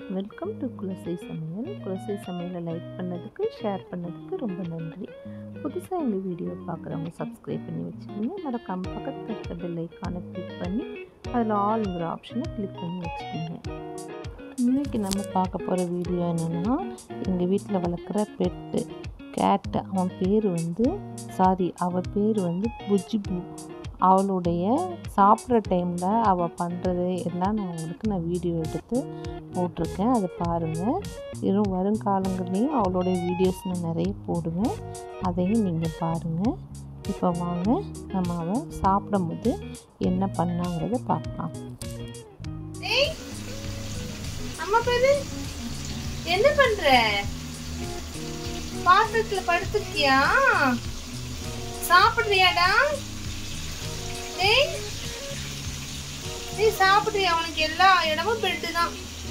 welcome to Kulasai சமையல் குலசை சமையலை like பண்ணதுக்கு ஷேர் பண்ணதுக்கு ரொம்ப நன்றி புதுசாக எங்கள் வீடியோ பார்க்குறவங்க சப்ஸ்கிரைப் பண்ணி வச்சுக்கோங்க மறக்காம பக்கத்தில் இருக்க பெல் ஐக்கானை கிளிக் பண்ணி அதில் ஆல்ங்கிற ஆப்ஷனை கிளிக் பண்ணி வச்சுக்கோங்க இன்றைக்கி நம்ம பார்க்க போகிற வீடியோ என்னென்னா எங்கள் வீட்டில் வளர்க்குற பெட்டு கேட்டு அவன் பேர் வந்து சாரி அவள் பேர் வந்து புஜ்ஜிபு அவளுடைய சாப்பிட்ற டைமில் அவள் பண்ணுறது எல்லாம் நான் உங்களுக்கு நான் வீடியோ எடுத்து போட்டிருக்கேன் அதை பாருங்கள் இன்னும் வருங்காலங்கள்லேயும் அவளுடைய வீடியோஸ் நான் நிறைய போடுவேன் அதையும் நீங்கள் பாருங்கள் இப்போ வாங்க நம்ம அவள் சாப்பிடும்போது என்ன பண்ணாங்கிறத பார்க்கலாம் ஏய் அம்மா பேரு என்ன பண்ற பாத்திரத்துல படுத்துக்கியா சாப்பிடுறியாடா ஏய் நீ சாப்பிடுறியா உனக்கு எல்லா இடமும் பெட்டு தான்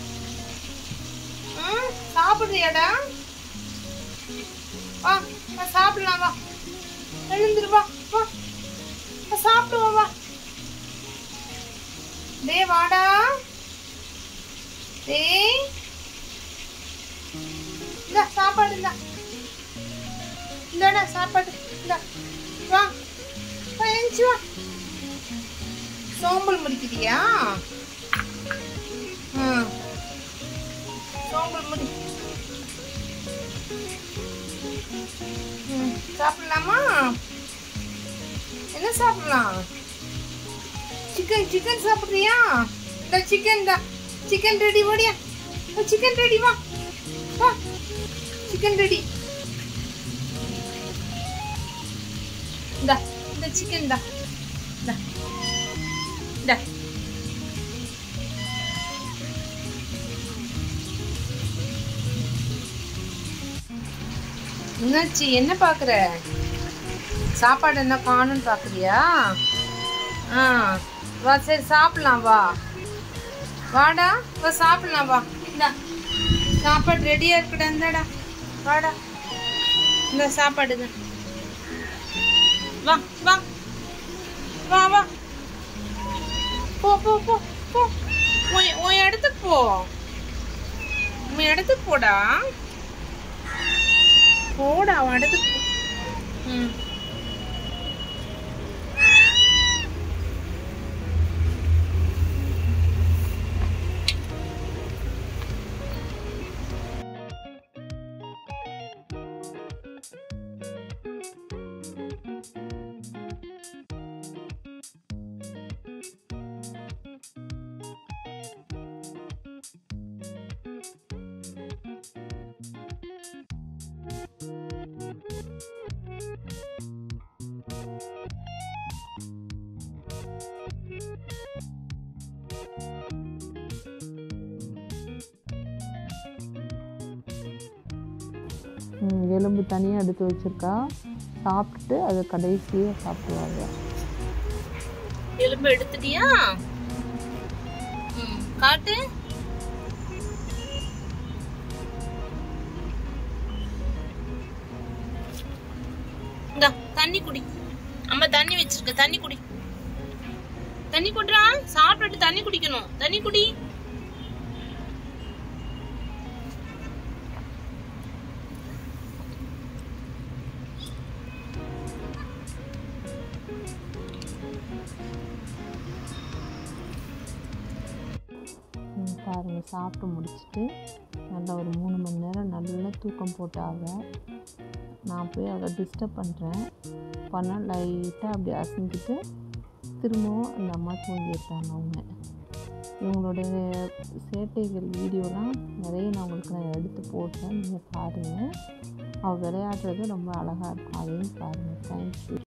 ம், சாப்பிடுறியாடா வா வா, சாப்பிடலாம் வா எழுந்துரு வா வா வா, சாப்பிடுவோம் வா டேய் வாடா டேய் இந்த சாப்பாடு இந்த இந்தாடா சாப்பாடு இந்த வா வா எழுந்துச்சு வா சோம்பல் முடிக்கிறியா ம் சோம்பல் முடி ம் சாப்பிடலாமா என்ன சாப்பிடலாம் சிக்கன் சிக்கன் சாப்பிட்றியா இந்த சிக்கன் தான் சிக்கன் ரெடி ஓடியா சிக்கன் ரெடி வா வா சிக்கன் ரெடி இந்த இந்த சிக்கன் தான் இந்த இந்த என்னாச்சு என்ன பாக்குற சாப்பாடு என்ன காணும்னு பாக்குறியா ஆ வா சரி சாப்பிடலாம் வா வாடா வா சாப்பிடலாம் வா இந்தா சாப்பாடு ரெடியா இருக்குடா இந்தாடா வாடா இந்த சாப்பாடு தான் வா வா வா வா போ போ போ போ உன் உன் இடத்துக்கு போ உன் இடத்துக்கு போடா போடா அவன் இடத்துக்கு போ ம் ம், எலும்பு தனியாக எடுத்து வச்சுருக்கா சாப்பிட்டுட்டு அதை கடைசியாக சாப்பிடுவாங்க எலும்பு எடுத்துட்டியா ம் காட்டு இந்தா தண்ணி குடி அம்மா தண்ணி வச்சிருக்க தண்ணி குடி தண்ணி குடுறா சாப்பிட்டுட்டு தண்ணி குடிக்கணும் தண்ணி குடி ம், பாருங்க சாப்பிட்டு முடிச்சுட்டு நல்லா ஒரு மூணு மணி நேரம் நல்லா தூக்கம் போட்டாங்க நான் போய் அவளை டிஸ்டர்ப் பண்ணுறேன் பண்ணால் லைட்டாக அப்படி அசைஞ்சிட்டு திரும்பவும் அந்த அம்மா தூங்கிட்டாங்க அவங்க இவங்களுடைய சேட்டைகள் வீடியோலாம் நிறைய நான் உங்களுக்கு நான் எடுத்து போட்டேன் நீங்கள் பாருங்கள் அவள் விளையாடுறது ரொம்ப அழகாக இருக்கும் அதையும் பாருங்கள் தேங்க்யூ